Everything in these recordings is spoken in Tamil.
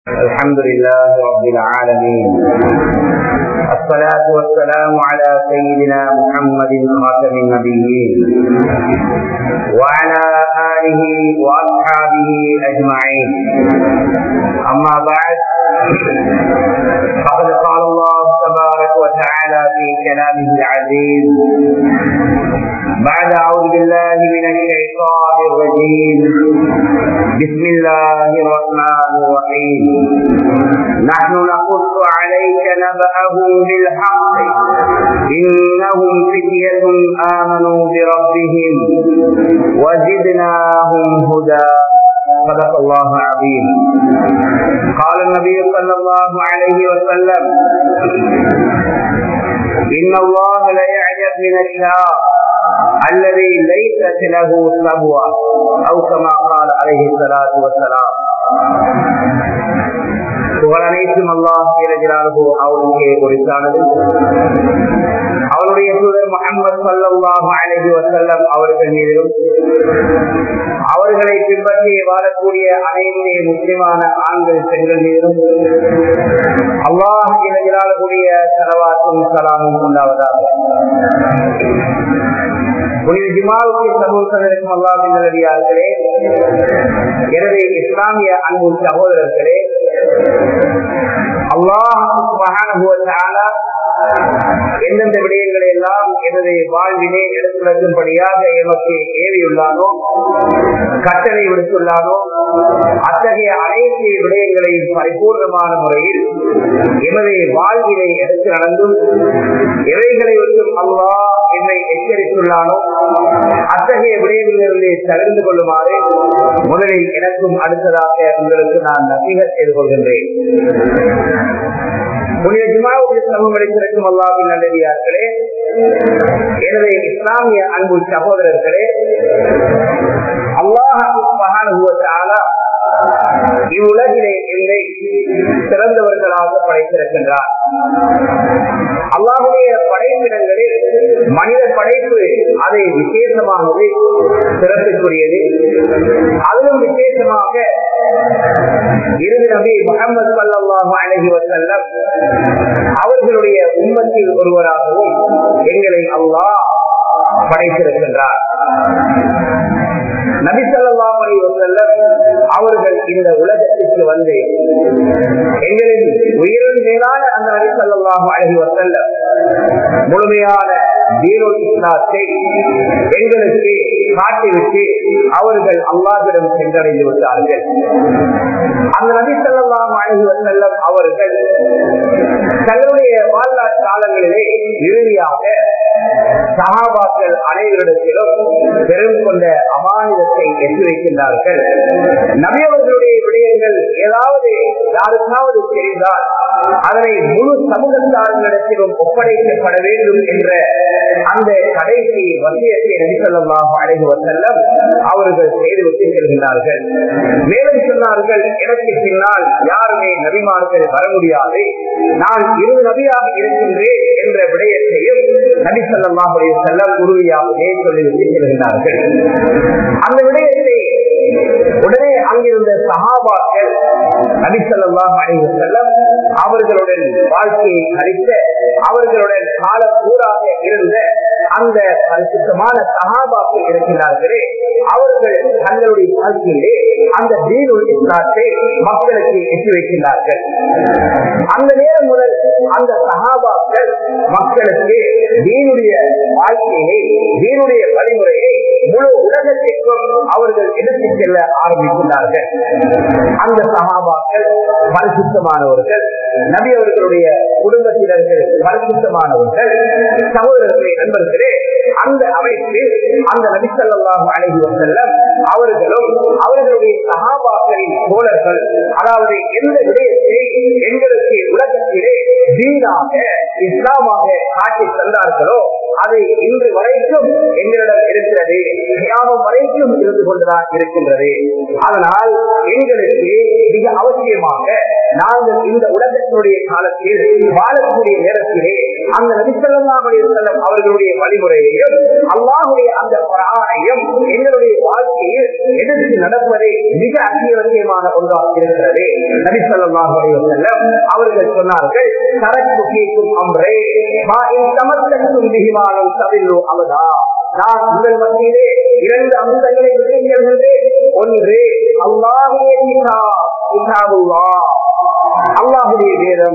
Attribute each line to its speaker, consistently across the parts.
Speaker 1: الحمد لله رب العالمين الصلاة والسلام على سيدنا محمد خاتم النبيين وعلى آله وأصحابه أجمعين أما بعد فقد قال الله تبارك وتعالى في كلامه العزيز بعد أعوذ بالله من الشيطان الرجيم بسم الله الرحمن الرحيم نحن نقص عليك نبأهم بالحق إنهم فتية آمنوا بربهم وزدناهم هدى صدق الله العظيم قال النبي صلى الله عليه وسلم إن الله لا يعجب من الشاء الذي ليست له سبوة أو كما قال عليه الصلاة والسلام புகழ் அனைத்தும் அல்லாஹ் ஜலாலுஹு அவனுக்கே குறித்தானது அவருடைய தூதர் முகமது சல்லாஹு அலஹி வசல்லம் அவர்கள் மீதிலும் அவர்களை பின்பற்றி வாழக்கூடிய அனைத்து முக்கியமான ஆண்கள் பெண்கள் மீதும் அல்லாஹ் ஜலாலுடைய சலவாத்தும் சலாமும் உண்டாவதாக புனித ஜிமாவுக்கு சமூகத்தினருக்கும் அல்லாஹின் நல்லடியார்களே எனவே இஸ்லாமிய அன்பு சகோதரர்களே அல்லாஹ் எந்தெந்த விடயங்களை எல்லாம் எனது வாழ்வினை எடுத்துள்ளபடியாக எமக்கு ஏவியுள்ளானோ கட்டளை விடுத்துள்ளானோ அத்தகைய அனைத்து விடயங்களையும் பரிபூர்ணமான முறையில் எமது வாழ்வினை எடுத்து நடந்தும் எவைகளை விட்டும் அல்லாஹ் என்னை எச்சரித்துள்ளானோ அத்தகைய விடயங்களிலிருந்து தவிர்த்து கொள்ளுமாறு முதலில் எனக்கும் அடுத்ததாக உங்களுக்கு நான் நசிகர் செய்து கொள்கின்றேன் புனித ஜுமாவுக்கு சமம் அளித்திருக்கும் அல்லாவின் நல்லடியார்களே எனவே இஸ்லாமிய அன்பு சகோதரர்களே அல்லாஹால இவ்வுலகிலே என்னை சிறந்தவர்களாக படைத்திருக்கின்றார் அல்லாஹுடைய படைப்பிடங்களில் மனித படைப்பு அதை விசேஷமானது சிறப்புக்குரியது அதிலும் விசேஷமாக இறுதி நபி முகமது சல்லாஹு அழகி வசல்லம் அவர்களுடைய உண்மத்தில் ஒருவராகவும் எங்களை அல்லாஹ் படைத்திருக்கின்றார் நபிசல்லாம் அலி வசல்லம் அவர்கள் இந்த உலகத்திற்கு வந்து எங்களின் உயிரின் மேலான அந்த நபிசல்லாம் அழகி வசல்லம் முழுமையான இஸ்லாத்தை எங்களுக்கு காட்டிவிட்டு அவர்கள் அல்லாவிடம் சென்றடைந்து விட்டார்கள் அந்த நபி சொல்லலாம் அழகி வசல்லம் அவர்கள் தங்களுடைய வாழ்நாள் காலங்களிலே இறுதியாக சகாபாக்கள் அனைவரிடத்திலும் பெரும் கொண்ட அமானிதத்தை எட்டு வைக்கின்றார்கள் நபியவர்களுடைய விடயங்கள் ஏதாவது யாருக்காவது தெரிந்தால் அதனை முழு சமூகத்தார்களிடத்திலும் ஒப்படைக்கப்பட வேண்டும் என்ற அந்த கடைசி வசியத்தை நபிசல்லாக அழைகுவர் செல்லம் அவர்கள் செய்துவிட்டு செல்கின்றார்கள் மேலும் சொன்னார்கள் எனக்கு பின்னால் யாருமே நபிமார்கள் வர முடியாது நான் இரு நபியாக இருக்கின்றேன் என்ற விடயத்தையும் நபிசல்லாஹ் செல்லம் உறுதியாகவே சொல்லிவிட்டு செல்கின்றார்கள் அந்த விடயத்தை உடனே அங்கிருந்த சகாபாக்கள் நபிசல்லாஹ் அழைவு செல்லம் அவர்களுடன் வாழ்க்கையை கழித்த அவர்களுடன் கால கூறாக இருந்த அந்த பரிசுத்தமான சகாபாக்கள் இருக்கிறார்களே அவர்கள் தங்களுடைய வாழ்க்கையிலே அந்த தீனுள் இஸ்லாத்தை மக்களுக்கு எட்டி வைக்கின்றார்கள் அந்த நேரம் முதல் அந்த சகாபாக்கள் மக்களுக்கு தீனுடைய வாழ்க்கையை தீனுடைய வழிமுறையை முழு உலகத்திற்கும் அவர்கள் எடுத்துச் செல்ல ஆரம்பிக்கின்றார்கள் அந்த சகாபாக்கள் பரிசுத்தமானவர்கள் நபி அவர்களுடைய குடும்பத்தினர்கள் பரிசுத்தமானவர்கள் சகோதரர்களே நண்பர்களே அந்த அமைப்பு அந்த நபிசல்லாஹு அழகி செல்லம் அவர்களும் அவர்களுடைய சகாபாக்களின் தோழர்கள் அதாவது எந்த விடயத்தை எங்களுக்கு உலகத்திலே தீனாக இஸ்லாமாக காட்டி தந்தார்களோ அது இன்று வரைக்கும் எங்களிடம் இருக்கிறது கியாமம் வரைக்கும் இருந்து கொண்டுதான் இருக்கின்றது அதனால் எங்களுக்கு மிக அவசியமாக நாங்கள் இந்த உலகத்தினுடைய காலத்தில் வாழக்கூடிய நேரத்திலே அந்த நபிசல்லாவுடைய செல்லம் அவர்களுடைய வழிமுறையையும் அல்லாஹுடைய அந்த குரானையும் எங்களுடைய வாழ்க்கையில் எதிர்த்து நடப்பதே மிக அத்தியாவசியமான ஒன்றாக இருக்கிறது நபிசல்லாஹுடைய செல்லம் அவர்கள் சொன்னார்கள் சரக்கு கேட்கும் அம்ரே சமர்த்தக்கும் விகிமானம் தவில்லோ அவதா நான் உங்கள் மத்தியிலே இரண்டு அம்சங்களை விட்டுகின்றேன் ஒன்று அல்லாஹுடைய கிதாபுல்லா அல்லாஹுடைய வேதம்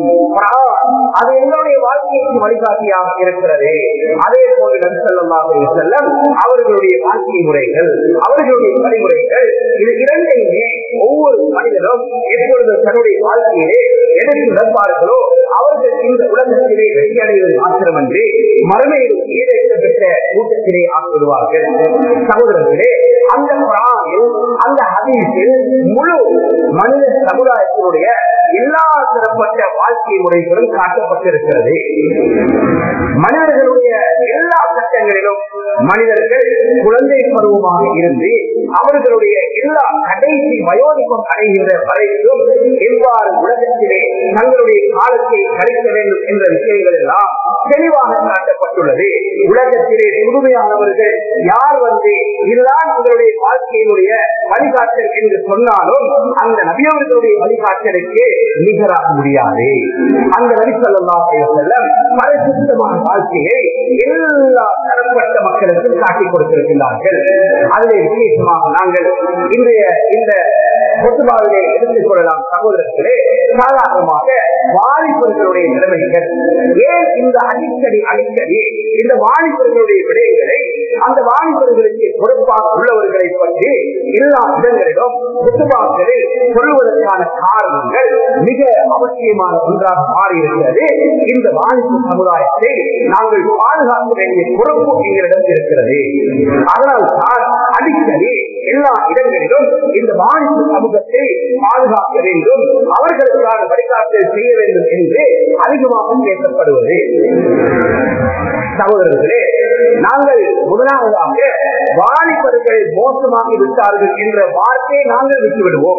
Speaker 1: அது என்னுடைய வாழ்க்கைக்கு வழிகாட்டியாக இருக்கிறது அதே போன்று நபிசல்லாஹுடைய செல்லம் அவர்களுடைய வாழ்க்கை முறைகள் அவர்களுடைய வழிமுறைகள் இது இரண்டையுமே ஒவ்வொரு மனிதனும் எப்பொழுது தன்னுடைய வாழ்க்கையிலே எடுத்து நடப்பார்களோ அவர்கள் இந்த உலகத்திலே வெற்றி அடைவது மாத்திரமன்றி மறுமையில் ஈடேற்ற பெற்ற கூட்டத்திலே ஆக்கிடுவார்கள் சகோதரர்களே அந்த குரானில் அந்த ஹதீஸில் முழு மனித சமுதாயத்தினுடைய எல்லா தரப்பட்ட வாழ்க்கை முறைகளும் காட்டப்பட்டிருக்கிறது மனிதர்களுடைய எல்லா கட்டங்களிலும் மனிதர்கள் குழந்தை பருவமாக இருந்து அவர்களுடைய எல்லா கடைசி வயோதிபம் அடைகின்ற வரைக்கும் எவ்வாறு உலகத்திலே தங்களுடைய காலத்தை கழிக்க வேண்டும் என்ற விஷயங்கள் எல்லாம் தெளிவாக காட்டப்பட்டுள்ளது உலகத்திலே புதுமையானவர்கள் யார் வந்து இதுதான் உங்களுடைய வாழ்க்கையினுடைய வழிகாட்டல் என்று சொன்னாலும் அந்த நபியவர்களுடைய வழிகாட்டலுக்கு நிகராக முடியாது அந்த நபி சொல்லா செல்லம் பரிசுத்தமான வாழ்க்கையை எல்லா தரப்பட்ட மக்களுக்கும் காட்டிக் கொடுத்திருக்கிறார்கள் அதிலே விசேஷமாக நாங்கள் இன்றைய இந்த கொத்துபாவிலே எடுத்துக் கொள்ளலாம் சகோதரர்களே சாதாரணமாக வாலிபர்களுடைய நிலைமைகள் ஏன் இந்த அடிக்கடி அடிக்கடி இந்த வாலிபர்களுடைய விடயங்களை அந்த வாலிபர்களுக்கு பொறுப்பாக உள்ளவர்களை பற்றி எல்லா இடங்களிலும் குத்துபாக்களில் சொல்வதற்கான காரணங்கள் மிக அவசியமான ஒன்றாக மாறியிருக்கிறது இந்த வாலிப சமுதாயத்தை நாங்கள் பாதுகாக்க வேண்டிய பொறுப்பு எங்களிடம் இருக்கிறது அதனால் தான் அடிக்கடி எல்லா இடங்களிலும் இந்த வாலிப சமூகத்தை பாதுகாக்க வேண்டும் அவர்களுக்கான வழிகாட்டல் செய்ய வேண்டும் என்று அதிகமாக பேசப்படுவது சகோதரர்களே நாங்கள் முதலாவதாக வாலிபர்கள் மோசமாகி விட்டார்கள் என்ற வார்த்தையை நாங்கள் விட்டுவிடுவோம்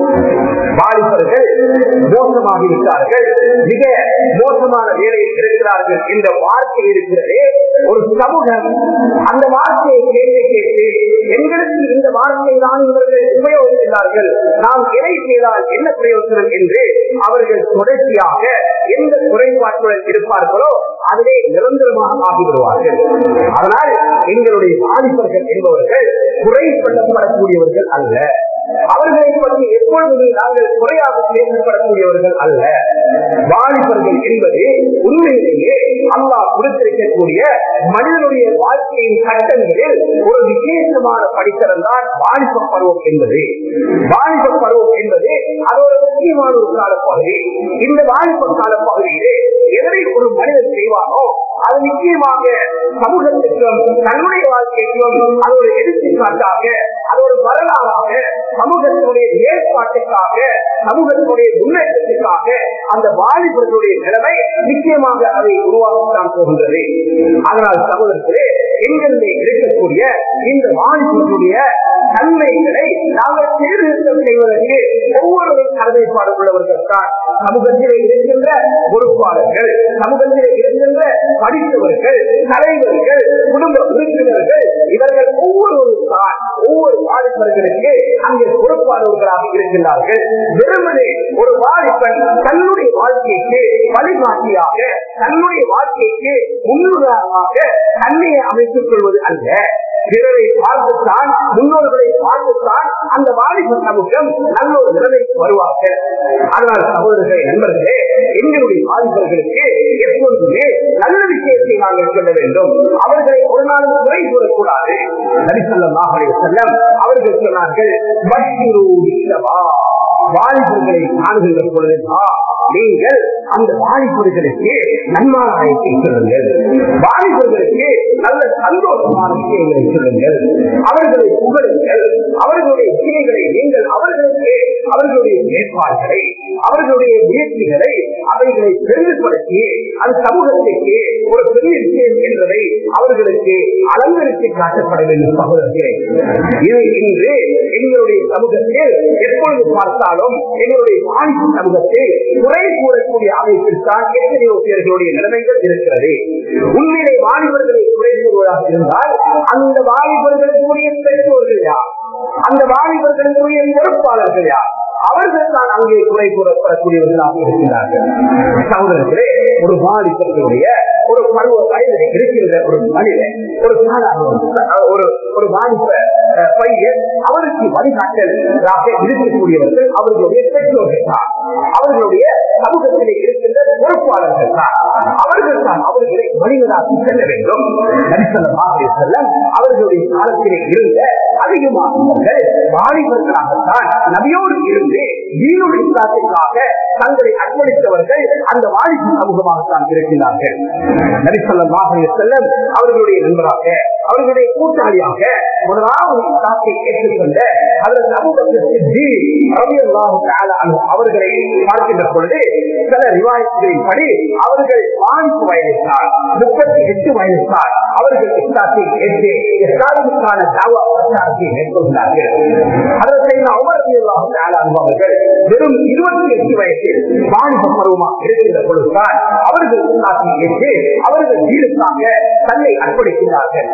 Speaker 1: வாலிபர்கள் மோசமாகி விட்டார்கள் மிக மோசமான வேலையில் இருக்கிறார்கள் என்ற வார்த்தை இருக்கிறதே ஒரு சமூகம் அந்த வார்த்தையை கேட்டு கேட்டு எங்களுக்கு இந்த வார்த்தை தான் இவர்கள் உபயோகிக்கிறார்கள் நாம் எதை செய்தால் என்ன பிரயோஜனம் என்று அவர்கள் தொடர்ச்சியாக எந்த குறைபாட்டுடன் இருப்பார்களோ அதிலே நிரந்தரமாக ஆகிவிடுவார்கள் அதனால் எங்களுடைய வாலிபர்கள் என்பவர்கள் குறைப்படப்படக்கூடியவர்கள் அல்ல அவர்களை பற்றி எப்பொழுதுமே நாங்கள் குறையாக பேசப்படக்கூடியவர்கள் அல்ல வாலிபர்கள் என்பது உண்மையிலேயே அல்லாஹ் கொடுத்திருக்கக்கூடிய மனிதனுடைய வாழ்க்கையின் சட்டங்களில் ஒரு விசேஷமான படித்தரம் தான் வாலிப பருவம் என்பது வாலிப பருவம் என்பது அது ஒரு முக்கியமான ஒரு காலப்பகுதி இந்த வாலிப காலப்பகுதியிலே எதனை ஒரு மனிதன் செய்வானோ அது நிச்சயமாக சமூகத்திற்கும் தன்னுடைய வாழ்க்கைக்கும் அது ஒரு எடுத்துக்காட்டாக அது ஒரு வரலாறாக சமூகத்தினுடைய மேற்பாட்டுக்காக சமூகத்தினுடைய முன்னேற்றத்திற்காக அந்த வாலிபர்களுடைய நிலைமை நிச்சயமாக அதை உருவாக்கத்தான் போகின்றது அதனால் சகோதரர்களே எங்களிலே இருக்கக்கூடிய இந்த வாலிபர்களுடைய தன்மைகளை நாங்கள் சீர்திருத்தம் செய்வதற்கு ஒவ்வொருவரும் கடமைப்பாடு உள்ளவர்கள் தான் சமூகத்திலே இருக்கின்ற பொறுப்பாளர்கள் சமூகத்திலே இருக்கின்ற படித்தவர்கள் தலைவர்கள் குடும்ப உறுப்பினர்கள் இவர்கள் ஒவ்வொருவரும் தான் ஒவ்வொரு வாலிபர்களுக்கு அங்கே பொறுப்பாளர்களாக இருக்கின்றார்கள் வெறுமனே ஒரு வாலிபன் தன்னுடைய வாழ்க்கைக்கு வழிகாட்டியாக தன்னுடைய வாழ்க்கைக்கு முன்னுதாரணமாக தன்னையை அமைத்துக் கொள்வது அல்ல பிறரை பார்த்துத்தான் முன்னோர்களை பார்த்துத்தான் அந்த வாலிப சமூகம் நல்ல ஒரு நிலைமைக்கு வருவார்கள் அதனால் சகோதரர்களே நண்பர்களே எங்களுடைய வாலிபர்களுக்கு எப்பொழுதுமே நல்ல விஷயத்தை நாங்கள் சொல்ல வேண்டும் அவர்களை ஒரு நாளும் குறை கூறக்கூடாது நரிசல்லாஹ் செல்லம் அவர்கள் சொன்னார்கள் பஷிரு பிஸ்ஸபா. வாலிபர்களை காணுகின்ற பொழுது நீங்கள் அந்த வாலிபர்களுக்கு நன்மாராயத்தை சொல்லுங்கள் வாலிபர்களுக்கு நல்ல சந்தோஷமான விஷயங்களை சொல்லுங்கள் அவர்களை புகழுங்கள் அவர்களுடைய விஷயங்களை நீங்கள் அவர்களுக்கு அவர்களுடைய மேற்பாடுகளை அவர்களுடைய முயற்சிகளை அவைகளை பெருமைப்படுத்தி அது சமூகத்திற்கு ஒரு பெரிய விஷயம் என்பதை அவர்களுக்கு அலங்கரித்து காட்டப்பட வேண்டும் சகோதரர்களே இது இன்று எங்களுடைய சமூகத்தில் எப்பொழுது பார்த்தாலும் எங்களுடைய வாணிப சமூகத்தில் குறை கூறக்கூடிய அமைப்பில் தான் எத்தனையோ பேர்களுடைய நிலைமைகள் இருக்கிறது உண்மையிலே வாலிபர்களை குறை கூறுவதாக இருந்தால் அந்த வாலிபர்களுக்குரிய பெற்றோர்கள் யார் அந்த வாலிபர்களுக்குரிய பொறுப்பாளர்கள் யார் அவர்கள் தான் அங்கே குறை கூறப்படக்கூடியவர்களாக இருக்கிறார்கள் சகோதரர்களே ஒரு வாலிபர்களுடைய ஒரு பருவ வயதில் இருக்கின்ற ஒரு மனிதன் ஒரு சாதாரண ஒரு ஒரு வாலிப அஹ், பையன் அவருக்கு வழிகாட்டலாக இருக்கக்கூடியவர்கள் அவர்களுடைய பெற்றோர்கள் தான் அவர்களுடைய சமூகத்திலே இருக்கின்ற பொறுப்பாளர்கள் தான் அவர்கள் தான் அவர்களை வழிநடாத்தி செல்ல வேண்டும் நரிசனமாக செல்ல அவர்களுடைய காலத்திலே இருந்த அதிகமானவர்கள் வாலிபர்களாகத்தான் நபியோடு இருந்து ஈனுடைய இஸ்லாத்திற்காக தங்களை அர்ப்பணித்தவர்கள் அந்த வாலிப சமூகமாகத்தான் இருக்கிறார்கள் நரிசனமாக செல்லம் அவர்களுடைய நண்பராக அவர்களுடைய கூட்டாளியாக முதலாவது இஸ்லாத்தை ஏற்றுக்கொண்ட அதன் சமூகத்திற்கு அவர்களை பார்க்கின்ற பொழுது சில ரிவாயத்துகளின் படி அவர்கள் நான்கு வயதுதான் முப்பத்தி எட்டு வயதுதான் அவர்கள் இஸ்லாத்தை ஏற்று இஸ்லாமுக்கான தாவா பிரச்சாரத்தை மேற்கொண்டார்கள் அதற்கு அவர்கள் வெறும் இருபத்தி எட்டு வயசில் வாணிப பருவமாக இருக்கின்ற பொழுதுதான் அவர்கள் இஸ்லாத்தை ஏற்று அவர்கள் வீடுக்காக தன்னை அர்ப்பணிக்கிறார்கள்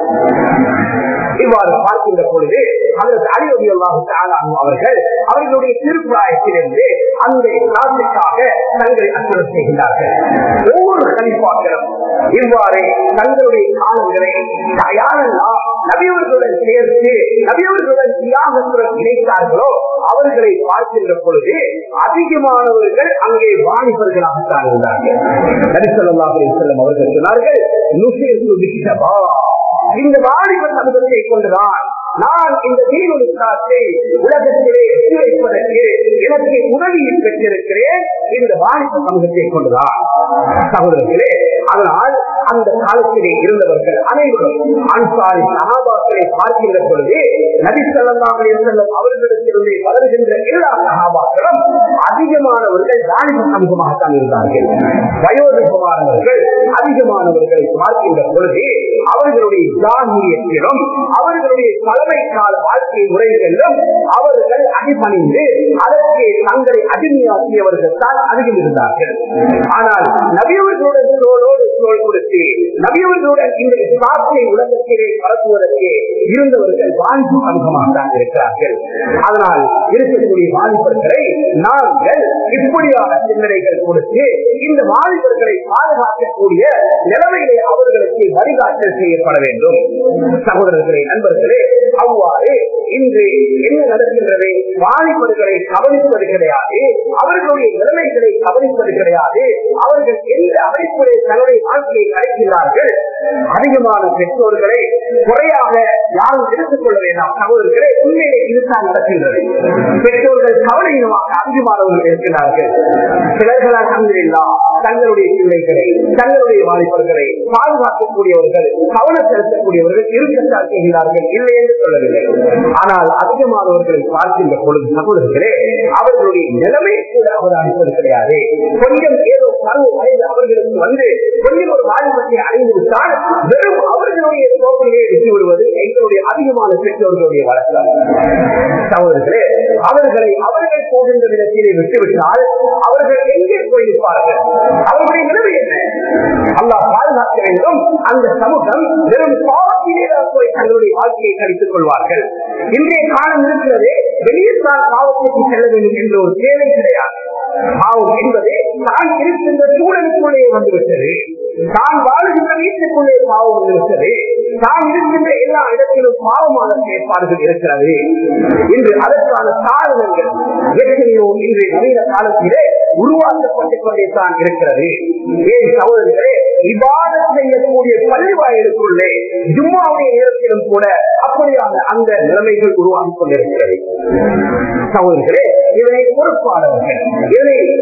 Speaker 1: இவ்வாறு பார்க்கின்ற பொழுது அதற்கு அறிவதியல்லாக அவர்கள் அவர்களுடைய திருப்பிராயத்திலிருந்து அந்த இஸ்லாத்திற்காக தங்களை அர்ப்பணம் செய்கிறார்கள் ஒவ்வொரு கணிப்பாக்களும் இவ்வாறு தங்களுடைய காலங்களை யாரெல்லாம் நபியவர்களுடன் சேர்த்து நபியவர்களுடன் தியாகத்துடன் இணைத்தார்களோ அவர்களை பார்க்கின்ற பொழுது அதிகமானவர்கள் அங்கே வாலிபர்களாகத்தான் இருந்தார்கள் நரிசல்லாஹ் செல்லும் அவர்கள் சொன்னார்கள் நுசேசு விஷ்ணபா இந்த வாலிப சமூகத்தை கொண்டுதான் நான் இந்த தீவிரத்தை உலகத்திலே எட்டி வைப்பதற்கு எனக்கு உதவியை பெற்றிருக்கிறேன் இந்த வாலிப சமூகத்தை கொண்டுதான் சகோதரர்களே அதனால் அந்த காலத்திலே இருந்தவர்கள் அனைவரும் அன்சாரி சகாபாக்களை பார்க்கின்ற பொழுது நபி ஸல்லல்லாஹு அலைஹி வஸல்லம் அவர்களிடத்திலிருந்து வளர்கின்ற எல்லா சகாபாக்களும் அதிகமானவர்கள் வாலிப சமூகமாகத்தான் இருந்தார்கள் வயோதிகமானவர்கள் அதிகமானவர்களை பார்க்கின்ற பொழுது அவர்களுடைய ஜாகியத்திலும் அவர்களுடைய தலைமை கால வாழ்க்கை முறைகளிலும் அவர்கள் அடிபணிந்து அதற்கு தங்களை அடிமையாக்கியவர்கள் தான் அதிகம் இருந்தார்கள் ஆனால் நபியவர்களுடன் தோளோடு தோல் கொடுத்து நபியவர்களுடன் இந்த சாத்தியை உலகத்திலே பரப்புவதற்கு இருந்தவர்கள் வாலிபு சமூகமாக தான் இருக்கிறார்கள் அதனால் இருக்கக்கூடிய வாலிபர்களை நாங்கள் இப்படியான சிந்தனைகள் கொடுத்து இந்த வாலிபர்களை பாதுகாக்கக்கூடிய நிலைமையிலே அவர்களுக்கு வழிகாட்டல் செய்யப்பட வேண்டும் சகோதரர்களே நண்பர்களே அவ்வாறு இன்று என்ன நடக்கின்றது வாலிபர்களை கவனிப்பது கிடையாது அவர்களுடைய நிலைமைகளை கவனிப்பது கிடையாது அவர்கள் எந்த அமைப்பிலே தன்னுடைய வாழ்க்கையை அழைக்கிறார்கள் அதிகமான பெற்றோர்களை குறையாக யாரும் எடுத்துக் கொள்ள வேண்டாம் சகோதரர்களே உண்மையிலே இதுதான் நடக்கின்றது பெற்றோர்கள் கவலையினமாக அதிகமானவர்கள் இருக்கிறார்கள் சிலர்கள் அலமதுல்லா தங்களுடைய பிள்ளைகளை தங்களுடைய வாலிபர்களை பாதுகாக்கக்கூடியவர்கள் கவனம் செலுத்தக்கூடியவர்கள் இருக்கத்தான் செய்கிறார்கள் இல்லை என்று சொல்லவில்லை ஆனால் அதிகமானவர்களை பார்க்கின்ற பொழுது சகோதரர்களே அவர்களுடைய நிலைமை கூட அவதானிப்பது கிடையாது கொஞ்சம் ஏதோ பருவ வயது அவர்களுக்கு வந்து கொஞ்சம் ஒரு வாலிபத்தை அடைந்து விட்டால் வெறும் அவர்களுடைய சோதனையை வெற்றி விடுவது எங்களுடைய அதிகமான பெற்றோர்களுடைய வழக்கம் சகோதரர்களே அவர்களை அவர்கள் போகின்ற விதத்திலே விட்டுவிட்டால் அவர்கள் எங்கே போயிருப்பார்கள் அவர்களுடைய நிலைமை என்ன அல்லாஹ் பாதுகாக்க வேண்டும் அந்த சமூகம் வெறும் பாவத்திலே தான் போய் தங்களுடைய வாழ்க்கையை கழித்துக் கொள்வார்கள் இன்றைய காலம் இருக்கிறது வெளியே தான் பாவத்திற்கு செல்ல வேண்டும் என்ற ஒரு தேவை கிடையாது பாவம் என்பது தான் இருக்கின்ற சூழலுக்குள்ளே வந்துவிட்டது தான் வாழுகின்ற வீட்டுக்குள்ளே பாவம் வந்துவிட்டது தான் இருக்கின்ற எல்லா இடத்திலும் பாவமான செயற்பாடுகள் இருக்கிறது இன்று அதற்கான சாதனங்கள் எத்தனையோ இன்று நவீன காலத்திலே உருவாக்கப்பட்டுக் கொண்டே தான் இருக்கிறது ஏன் சகோதரர்களே இவ்வாறு செய்யக்கூடிய பள்ளி வாயிலுக்குள்ளே ஜும்மாவுடைய நேரத்திலும் கூட அப்படியான அந்த நிலைமைகள் உருவாகிக் கொண்டிருக்கிறது சகோதரர்களே இதனை பொறுப்பாளர்கள் இதனை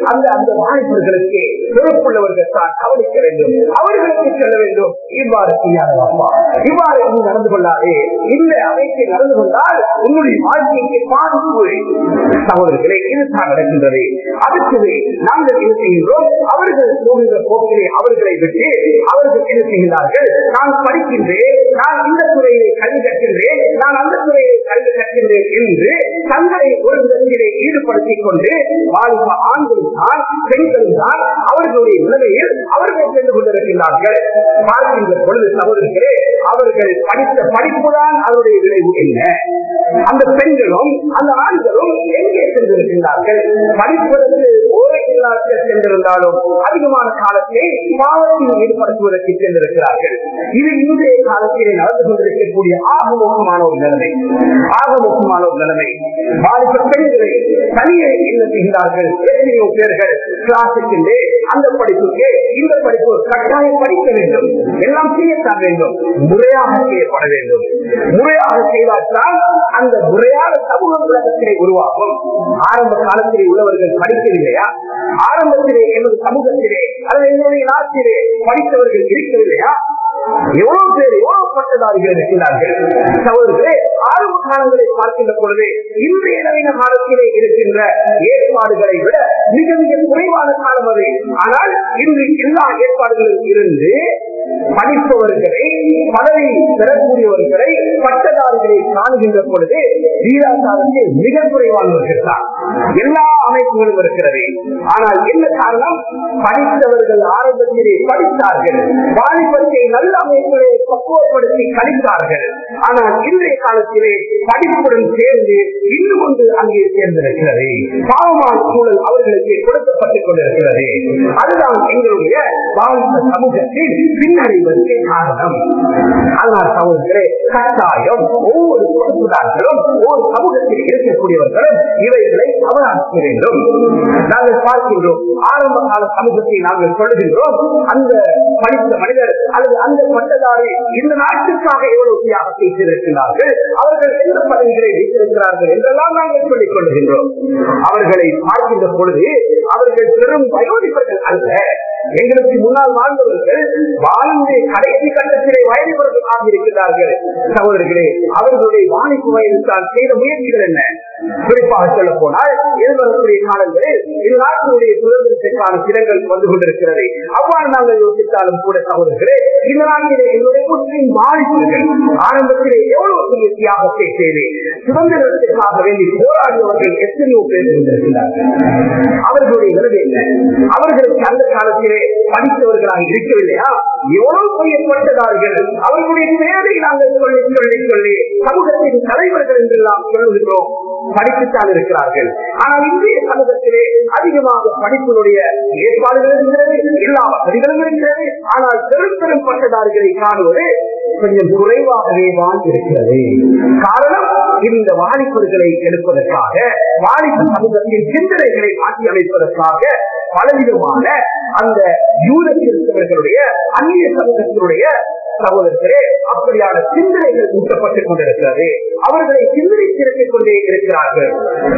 Speaker 1: அந்த அந்த வாய்ப்புகளுக்கு பொறுப்புள்ளவர்கள் தான் கவனிக்க வேண்டும் அவர்களுக்கு சொல்ல வேண்டும் இவ்வாறு செய்யாத அப்பா இவ்வாறு நீ நடந்து கொள்ளாதே இந்த அமைப்பை நடந்து கொண்டால் உன்னுடைய வாழ்க்கைக்கு பாதிப்பு சகோதரர்களே இதுதான் நடக்கின்றது அடுத்தது நாங்கள் என்ன செய்கின்றோம் அவர்கள் போகின்ற போக்கிலே அவர்களை விட்டு அவர்கள் என்ன செய்கிறார்கள் நான் படிக்கின்றேன் நான் இந்த துறையை கல்வி கற்கின்றேன் நான் அந்த துறையை கல்வி கற்கின்றேன் என்று தங்களை ஒரு விதத்திலே ஈடுபடுத்திக் கொண்டு வாழ்ந்த ஆண்களும் தான் பெண்களும் தான் அவர்களுடைய நிலைமையில் அவர்கள் சென்று கொண்டிருக்கிறார்கள் பார்க்கின்ற பொழுது சகோதரர்களே அவர்கள் படித்த படிப்புதான் அவருடைய விளைவு என்ன அந்த பெண்களும் அந்த ஆண்களும் எங்கே சென்றிருக்கின்றார்கள் படிப்பதற்கு ஓரையில்லாத சென்றிருந்தாலும் அதிகமான காலத்தை பாவத்தில் ஈடுபடுத்துவதற்கு சென்றிருக்கிறார்கள் இது இன்றைய காலத்திலே நடந்து கொண்டிருக்கக்கூடிய ஆகமோகமான ஒரு நிலைமை ஆகமோகமான ஒரு நிலைமை பாதித்த பெண்களை தனியே என்ன செய்கிறார்கள் எத்தனையோ பேர்கள் கிளாஸுக்கு அந்த படிப்புக்கு இந்த படிப்பு கட்டாயம் படிக்க வேண்டும் எல்லாம் செய்யத்தான் வேண்டும் முறையாக செய்யப்பட வேண்டும் முறையாக செய்தால்தான் அந்த முறையான சமூக உலகத்திலே உருவாகும் ஆரம்ப காலத்திலே உள்ளவர்கள் படிக்கவில்லையா ஆரம்பத்திலே எமது சமூகத்திலே அல்லது எங்களுடைய நாட்டிலே படித்தவர்கள் இருக்கவில்லையா எவ்வளவு பேர் எவ்வளவு பட்டதாரிகள் இருக்கிறார்கள் சகோதரர்களே ஆரம்ப காலங்களை பார்க்கின்ற பொழுது இன்றைய நவீன காலத்திலே இருக்கின்ற ஏற்பாடுகளை விட மிக மிக குறைவான காலம் அது ஆனால் இன்று எல்லா ஏற்பாடுகளும் இருந்து படிப்பவர்களை பதவி பெறக்கூடியவர்களை பட்டதாரிகளை காணுகின்ற பொழுது வீராசாரத்தில் மிக குறைவானவர்கள் தான் எல்லா அமைப்புகளும் இருக்கிறது ஆனால் என்ன காரணம் படித்தவர்கள் ஆரம்பத்திலே படித்தார்கள் வாலிபத்தை நல்ல அமைப்புகளை பக்குவப்படுத்தி கழித்தார்கள் ஆனால் இன்றைய காலத்திலே படிப்புடன் சேர்ந்து இன்னும் ஒன்று அங்கே சேர்ந்திருக்கிறது பாவமான சூழல் அவர்களுக்கு கொடுக்கப்பட்டுக் கொண்டிருக்கிறது அதுதான் எங்களுடைய வாழ்ந்த சமூகத்தில் பின்னடைவதற்கு காரணம் அதனால் சமூகத்திலே கட்டாயம் ஒவ்வொரு பொறுப்புதார்களும் ஒவ்வொரு சமூகத்தில் இருக்கக்கூடியவர்களும் இவைகளை அவதானிக்க வேண்டும் நாங்கள் பார்க்கின்றோம் ஆரம்ப கால சமூகத்தை நாங்கள் சொல்லுகின்றோம் அந்த படித்த மனிதர் அல்லது அந்த பட்டதாரி இந்த நாட்டுக்காக எவ்வளவு தியாகத்தை செய்திருக்கிறார்கள் அவர்கள் எந்த பதவிகளை வைத்திருக்கிறார்கள் என்றெல்லாம் நாங்கள் சொல்லிக் கொள்கின்றோம் அவர்களை பார்க்கின்ற பொழுது அவர்கள் பெரும் வயோதிபர்கள் அல்ல எங்களுக்கு முன்னால் வாழ்ந்தவர்கள் வாழ்ந்து கடைசி கட்டத்திலே வயதுபவர்கள் ஆகியிருக்கிறார்கள் சகோதரர்களே அவர்களுடைய வாணிப்பு வயது தான் செய்த முயற்சிகள் என்ன குறிப்பாக சொல்ல போனால் எதிர்வரக்கூடிய காலங்களில் இது நாட்டினுடைய சுதந்திரத்திற்கான திறங்கள் வந்து கொண்டிருக்கிறது அவ்வாறு நாங்கள் யோசித்தாலும் கூட சகோதரர்களே இந்த நாட்டிலே எங்களுடைய முஸ்லிம் வாணிப்புகள் ஆரம்பத்திலே எவ்வளவு பெரிய தியாகத்தை செய்து சுதந்திரத்திற்காக வேண்டி போராடியவர்கள் எத்தனையோ பேர் இருந்திருக்கிறார்கள் அவர்களுடைய நிலைமை என்ன அவர்களுக்கு அந்த காலத்திலே படித்தவர்களாக இருக்கவில்லையா எவ்வளவு பெரிய பட்டதார்கள் அவர்களுடைய பெயரை நாங்கள் சொல்லி சொல்லி சொல்லி சமூகத்தின் தலைவர்கள் என்றெல்லாம் சொல்லுகிறோம் படித்துத்தான் இருக்கிறார்கள் ஆனால் இந்திய சமூகத்திலே அதிகமாக படிப்பினுடைய ஏற்பாடுகள் இருக்கிறது எல்லா வசதிகளும் இருக்கிறது ஆனால் பெரும் பெரும் பட்டதாரிகளை காணுவது கொஞ்சம் குறைவாகவே வாழ்ந்திருக்கிறது காரணம் இந்த வாலிபர்களை எடுப்பதற்காக வாலிப சமூகத்தின் சிந்தனைகளை மாற்றி அமைப்பதற்காக பலவிதமான அந்த யூத கிறிஸ்தவர்களுடைய அந்நிய சமூகத்தினுடைய சகோதரர்களே அப்படியான சிந்தனைகள் ஊட்டப்பட்டுக் கொண்டிருக்கிறது அவர்களை சிந்தனை திறக்கிக் கொண்டே இருக்கிறார்கள்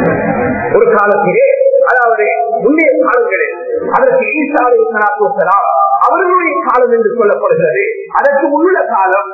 Speaker 1: ஒரு காலத்திலே அதாவது முந்தைய காலங்களில் அதற்கு ஈசாலை சலாத்துவலாம் அவர்களுடைய காலம் என்று சொல்லப்படுகிறது அதற்கு முன்னுள்ள காலம்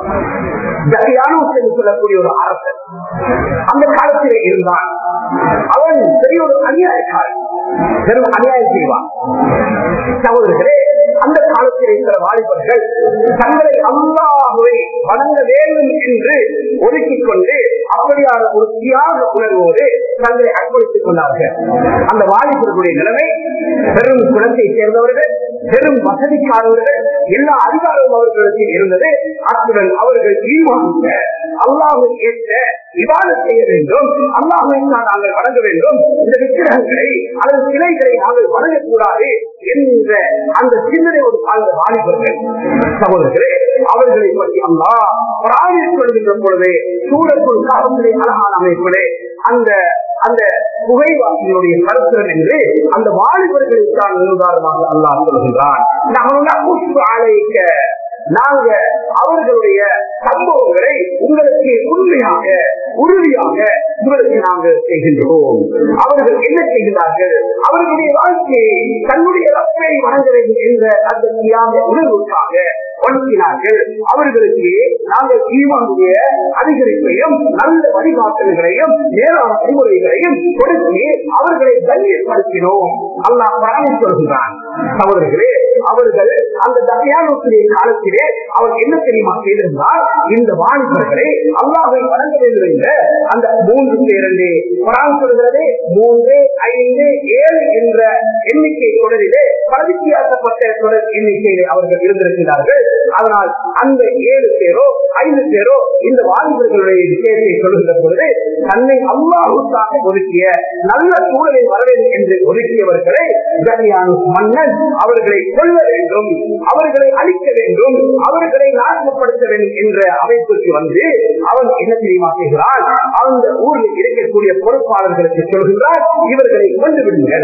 Speaker 1: ஜகியானூஸ் என்று சொல்லக்கூடிய ஒரு அரசன் அந்த காலத்திலே இருந்தான் அவன் பெரிய ஒரு அநியாயக்காரன் பெரும் அநியாயம் செய்வான் சகோதரர்களே அந்த காலத்தில் இருக்கிற வாலிபர்கள் தங்களை அல்லாகவே வணங்க வேண்டும் என்று ஒதுக்கிக் கொண்டு அப்படியான ஒரு தியாக உணர்வோடு தங்களை அர்ப்பணித்துக் கொண்டார்கள் அந்த வாலிபர்களுடைய நிலைமை பெரும் குலத்தை சேர்ந்தவர்கள் பெரும் வசதிக்காரவர்கள் எல்லா அதிகாரமும் அவர்களுக்கு இருந்தது அத்துடன் அவர்கள் ஈமாங்க அல்லாஹை ஏற்ற விவாதம் செய்ய வேண்டும் அல்லாஹை நாங்கள் வணங்க வேண்டும் இந்த விக்கிரகங்களை அல்லது சிலைகளை நாங்கள் வணங்கக்கூடாது என்ற அந்த சிந்தனையோடு வாழ்ந்த வாலிபர்கள் சகோதரர்களே அவர்களை பற்றி அல்லா பிராணியில் சொல்கின்ற பொழுது சூழற்குள் காலத்திலே அழகான அமைப்பிலே அந்த அந்த புகைவாசிகளுடைய கருத்திரன் என்று அந்த வாலிபர்களுக்கான உதாரணமாக அல்லாஹ் சொல்கின்றான் அழைக்க நாங்க அவர்களுடைய சம்பவங்களை உங்களுக்கு உண்மையாக உறுதியாக உங்களுக்கு நாங்கள் செய்கின்றோம் அவர்கள் என்ன செய்கிறார்கள் அவர்களுடைய வாழ்க்கையை தன்னுடைய ரப்பை வணங்க வேண்டும் என்ற அந்த தியாக உணர்வுக்காக வழங்கினார்கள் அவர்களுக்கு நாங்கள் ஈமானுடைய அதிகரிப்பையும் நல்ல வழிகாட்டல்களையும் மேலான அறிவுரைகளையும் கொடுத்து அவர்களை கண்ணியப்படுத்தினோம் அல்லாஹ் பிராணி சொல்கிறான் சகோதரர்களே அவர்கள் அந்த தகையானுடைய காலத்திலே அவர் என்ன தெரியுமா செய்திருந்தால் இந்த வாலிபர்களை அல்லாஹை வணங்க வேண்டும் என்ற அந்த மூன்று பேரண்டே குரான் சொல்கிறது மூன்று ஐந்து ஏழு என்ற எண்ணிக்கை தொடரிலே பரித்தியாசப்பட்ட தொடர் எண்ணிக்கையிலே அவர்கள் இருந்திருக்கிறார்கள் அதனால் அந்த ஏழு பேரோ ஐந்து பேரோ இந்த வாலிபர்களுடைய விஷயத்தை சொல்லுகின்ற பொழுது தன்னை அல்லாஹுக்காக ஒதுக்கிய நல்ல சூழலை வர வேண்டும் என்று ஒதுக்கியவர்களை கனியானு மன்னன் அவர்களை கொல்ல வேண்டும் அவர்களை அழிக்க வேண்டும் அவர்களை நாசப்படுத்த வேண்டும் என்ற அமைப்புக்கு வந்து அவன் என்ன தெரியுமா செய்கிறான் அந்த ஊரில் இருக்கக்கூடிய பொறுப்பாளர்களுக்கு சொல்கின்றார் இவர்களை கொண்டு விடுங்கள்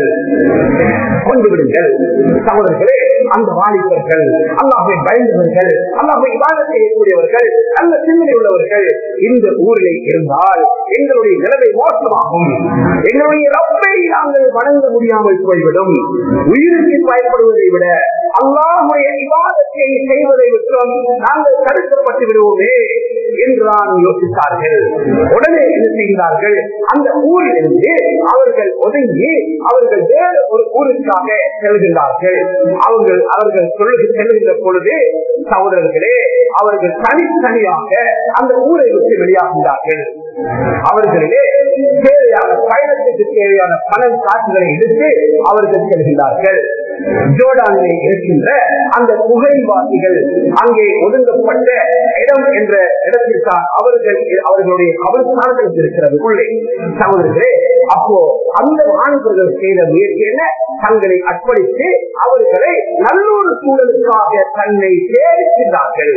Speaker 1: கொண்டு விடுங்கள் சகோதரர்களே அந்த வாலிபர்கள் அல்லாஹை பயந்தவர்கள் அல்லாஹை இவாதம் செய்யக்கூடியவர்கள் நல்ல சிந்தனை உள்ளவர்கள் இந்த ஊரிலே இருந்தால் எங்களுடைய நிலைமை மோசமாகும் எங்களுடைய ரப்பை நாங்கள் வணங்க முடியாமல் போய்விடும் உயிருக்கு பயப்படுவதை விட அல்லாஹுடைய விவாதத்தை செய்வதை விட்டும் நாங்கள் தடுக்கப்பட்டு விடுவோமே என்றுதான் யோசித்தார்கள் உடனே என்ன செய்கிறார்கள் அந்த ஊரில் இருந்து அவர்கள் ஒதுங்கி அவர்கள் வேறு ஒரு ஊருக்காக செல்கின்றார்கள் அவர்கள் அவர்கள் சொல்லுக செல்கின்ற பொழுது சகோதரர்களே அவர்கள் தனித்தனியாக அந்த ஊரை விட்டு வெளியாகின்றார்கள் அவர்களிலே தேவையான பயணத்துக்கு தேவையான பணம் காசுகளை எடுத்து அவர்கள் செல்கின்றார்கள் ஜோர்டானிலே இருக்கின்ற அந்த புகைவாசிகள் அங்கே ஒதுங்கப்பட்ட இடம் என்ற இடத்திற்கான அவர்கள் அவர்களுடைய கவர்ஸ்தானங்கள் இருக்கிறது உள்ளே சகோதரர்களே அப்போ அந்த மாணவர்கள் செய்த முயற்சி என்ன தங்களை அர்ப்பணித்து அவர்களை நல்லொரு சூழலுக்காக தன்னை சேரிக்கின்றார்கள்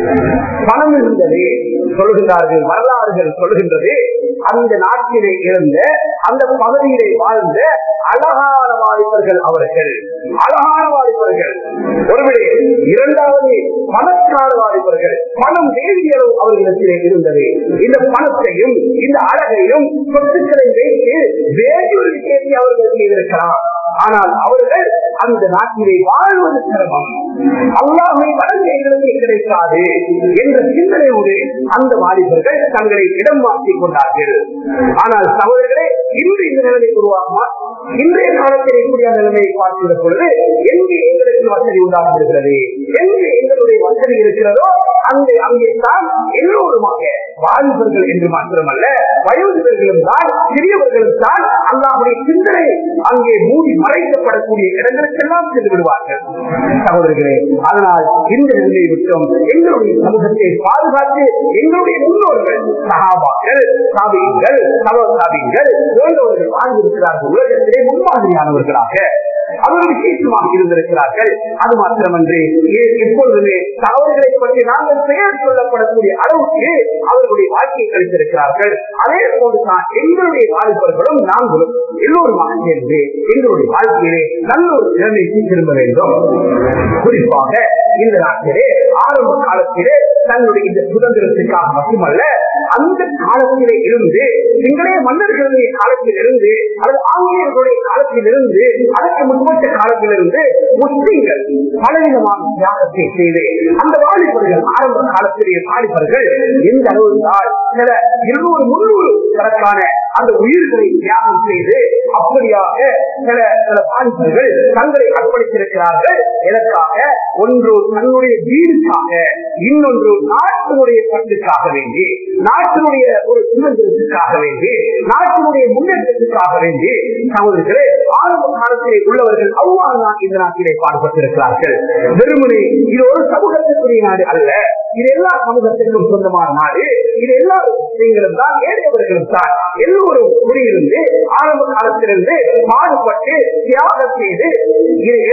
Speaker 1: பணம் இருந்தது சொல்கின்றார்கள் வரலாறுகள் சொல்கின்றது அந்த நாட்டிலே இருந்த அந்த பகுதியிலே வாழ்ந்த அழகான வாலிபர்கள் அவர்கள் அழகான வாலிபர்கள் ஒருவேளை இரண்டாவது பணக்கார வாலிபர்கள் பணம் வேண்டியளவு அவர்களிடத்திலே இருந்தது இந்த பணத்தையும் இந்த அழகையும் சொத்துக்களை வைத்து வேறொரு விஷயத்தை அவர்கள் செய்திருக்கலாம் ஆனால் அவர்கள் அந்த நாட்டிலே வாழ்வது சிரமம் அல்லாமை வழங்க எங்களுக்கு கிடைக்காது என்ற சிந்தனையோடு அந்த வாலிபர்கள் தங்களை இடம் மாற்றிக் கொண்டார்கள் ஆனால் சகோதரர்களே இன்று இந்த நிலைமை உருவாகுமா இன்றைய காலத்தில் கூடிய நிலைமையை பார்க்கிற பொழுது எங்கே எங்களுக்கு வசதி உண்டாகிருக்கிறது எங்கே எங்களுடைய வசதி இருக்கிறதோ அங்கே அங்கே தான் எல்லோருமாக வாலிபர்கள் என்று மாத்திரமல்ல வயோதிபர்களும் தான் சிறியவர்களும் தான் அல்லாவுடைய சிந்தனை அங்கே மூடி மறைக்கப்படக்கூடிய இடங்களுக்கெல்லாம் சென்று விடுவார்கள் சகோதரர்களே அதனால் இந்த நிலையை விட்டும் எங்களுடைய சமூகத்தை பாதுகாத்து எங்களுடைய முன்னோர்கள் சகாபாக்கள் சாபியங்கள் சம சாபியங்கள் போன்றவர்கள் வாழ்ந்திருக்கிறார்கள் உலகத்திலே முன்மாதிரியானவர்களாக அவர்கள் விசேஷமாக இருந்திருக்கிறார்கள் அது மாத்திரமன்றி எப்பொழுதுமே தகவல்களை பற்றி நாங்கள் பெயர் சொல்லப்படக்கூடிய அளவுக்கு அவர்களுடைய வாழ்க்கையை கழித்திருக்கிறார்கள் அதே போன்றுதான் எங்களுடைய வாலிபர்களும் நாங்களும் எல்லோருமாக சேர்ந்து எங்களுடைய வாழ்க்கையிலே நல்ல ஒரு நிலைமைக்கு திரும்ப வேண்டும் குறிப்பாக இந்த நாட்டிலே ஆரம்ப காலத்திலே தன்னுடைய இந்த சுதந்திரத்துக்காக மட்டுமல்ல அந்த காலத்திலே இருந்து சிங்களே மன்னர்களுடைய காலத்தில் இருந்து அல்லது ஆங்கிலேயர்களுடைய காலத்தில் இருந்து அதற்கு முற்பட்ட காலத்திலிருந்து முஸ்லீம்கள் பலவிதமான தியாகத்தை செய்து அந்த வாலிபர்கள் ஆரம்ப காலத்திலே வாலிபர்கள் எந்த அளவுதான் சில இருநூறு முன்னூறு கணக்கான அந்த உயிர்களை தியாகம் செய்து அப்படியாக சில சில வாலிபர்கள் தங்களை அர்ப்பணித்திருக்கிறார்கள் எதற்காக ஒன்று தன்னுடைய வீடுக்காக இன்னொன்று நாட்டினுடைய பற்றுக்காக வேண்டி நாட்டினுடைய ஒரு சுதந்திரத்துக்காக வேண்டி நாட்டினுடைய முன்னேற்றத்துக்காக வேண்டி சகோதரர்களே ஆரம்ப காலத்திலே உள்ளவர்கள் அவ்வாறு தான் இந்த நாட்டிலே பாடுபட்டிருக்கிறார்கள் வெறுமனே இது ஒரு சமூகத்திற்குரிய நாடு அல்ல இது எல்லா சமூகத்திற்கும் சொந்தமான நாடு இது எல்லா விஷயங்களும் தான் ஏழையவர்களும் தான் எல்லோரும் குடியிருந்து ஆரம்ப காலத்திலிருந்து பாடுபட்டு தியாகம் செய்து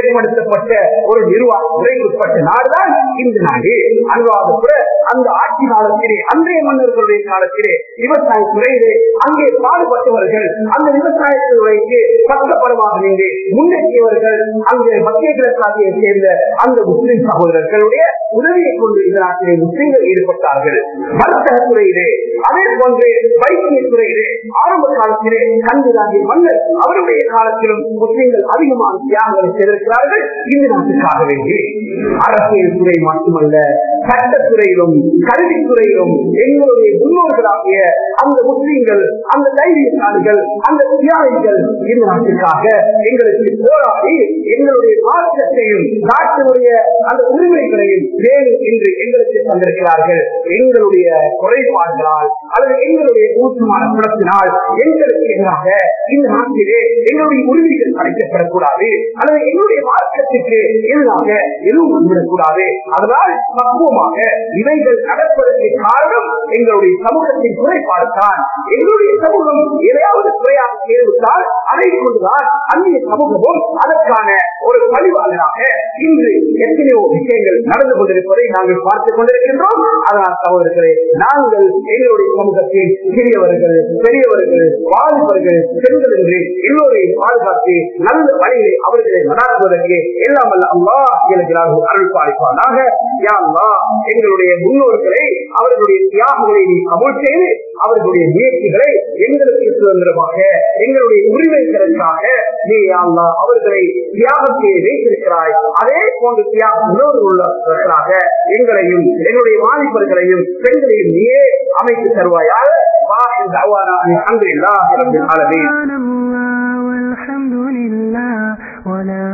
Speaker 1: முறைப்படுத்தப்பட்ட ஒரு நிர்வாக முறைக்குட்பட்ட நாடுதான் இந்த நாடு அன்றாவது கூட அந்த ஆட்சி காலத்திலே அன்றைய மன்னர்களுடைய காலத்திலே விவசாய துறையிலே அங்கே பாடுபட்டவர்கள் அந்த விவசாய துறைக்கு பக்கபலமாக நின்று முன்னேற்றியவர்கள் அங்கே மத்திய கிழக்காசியை சேர்ந்த அந்த முஸ்லிம் சகோதரர்களுடைய உதவியை கொண்டு இந்த நாட்டிலே முஸ்லிம்கள் ஈடுபட்டார்கள் வர்த்தக துறையிலே அதே போன்று வைத்திய துறையிலே ஆரம்ப காலத்திலே கண்டுதாகிய மன்னர் அவருடைய காலத்திலும் முஸ்லிம்கள் அதிகமான தியாகங்களை செய்திருக்கிறார்கள் இந்த நாட்டுக்காக வேண்டி அரசியல் துறை மட்டுமல்ல சட்டத்துறையிலும் கல்வித்துறையிலும் எங்களுடைய முன்னோர்களாகிய அந்த முஸ்லிம்கள் அந்த தைரியசாலிகள் அந்த தியாகிகள் இந்த நாட்டுக்காக எங்களுக்கு போராடி எங்களுடைய மாற்றத்தையும் நாட்டினுடைய அந்த உரிமைகளையும் வேறு என்று எங்களுக்கு தந்திருக்கிறார்கள் எங்களுடைய குறைபாடுகளால் அல்லது எங்களுடைய ஊட்டமான குணத்தினால் எங்களுக்கு எதிராக இந்த நாட்டிலே எங்களுடைய உரிமைகள் அழைக்கப்படக்கூடாது அல்லது எங்களுடைய மார்க்கத்திற்கு எதிராக எதுவும் வந்துவிடக்கூடாது அதனால் பக்குவமாக இவைகள் நடப்பதற்கு காரணம் எங்களுடைய சமூகத்தின் குறைபாடு தான் எங்களுடைய சமூகம் எதையாவது குறையாக சேர்வித்தால் அதை கொண்டுதான் அந்நிய சமூகமும் அதற்கான ஒரு பழிவாளராக இன்று எத்தனையோ விஷயங்கள் நடந்து கொண்டிருப்பதை நாங்கள் பார்த்துக் கொண்டிருக்கின்றோம் அதனால் சகோதரர்களே நாங்கள் எங்களுடைய சமூகத்தில் சிறியவர்கள் பெரியவர்கள் வாலிபர்கள் பெண்கள் என்று எல்லோரையும் பாதுகாத்து நல்ல வழியை அவர்களை நடாத்துவதற்கு எல்லாம் அல்ல அம்மா என்கிறார்கள் அருள் பாலிப்பானாக யா அல்லாஹ், எங்களுடைய முன்னோர்களை அவர்களுடைய தியாகங்களை நீ கபூல் செய்து அவர்களுடைய முயற்சிகளை எங்களுக்கு சுதந்திரமாக எங்களுடைய உரிமைகளுக்காக நீ யா அல்லாஹ், அவர்களை தியாகம் செய்ய வைத்திருக்கிறாய் அதே போன்று தியாகம் உணர்வு உள்ளவர்களாக எங்களையும் எங்களுடைய வாலிபர்களையும் பெண்களையும் நீயே அமைத்து தருவாயாக வாஹிர் தஅவானா அல்ஹம்துலில்லாஹி ரப்பில் ஆலமீன்
Speaker 2: سبحان الله والحمد لله ولا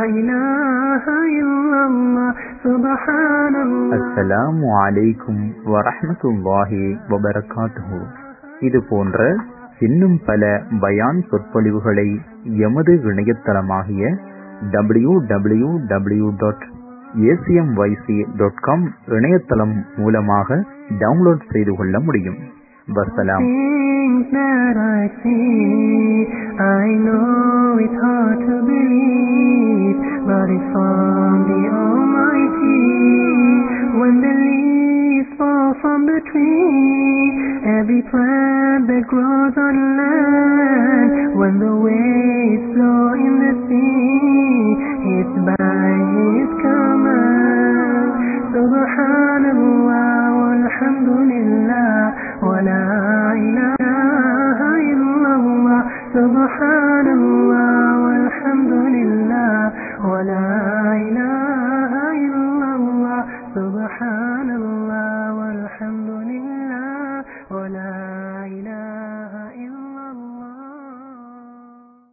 Speaker 2: إله إلا الله سبحان الله
Speaker 3: அஸ்ஸலாமு அலைக்கும் வரஹ்மத்துல்லாஹி வபரகாத்துஹு இது போன்ற இன்னும் பல பயான் சொற்பொழிவுகளை எமது இணையதளமாகிய W W W dot ACMYC dot com இணையதளம் மூலமாக டவுன்லோட் செய்து கொள்ள முடியும் வசலாம்
Speaker 2: Things that I see, I know it's hard to believe, but it's from the Almighty. When the leaves fall from the tree, every plant that grows on land, when the wind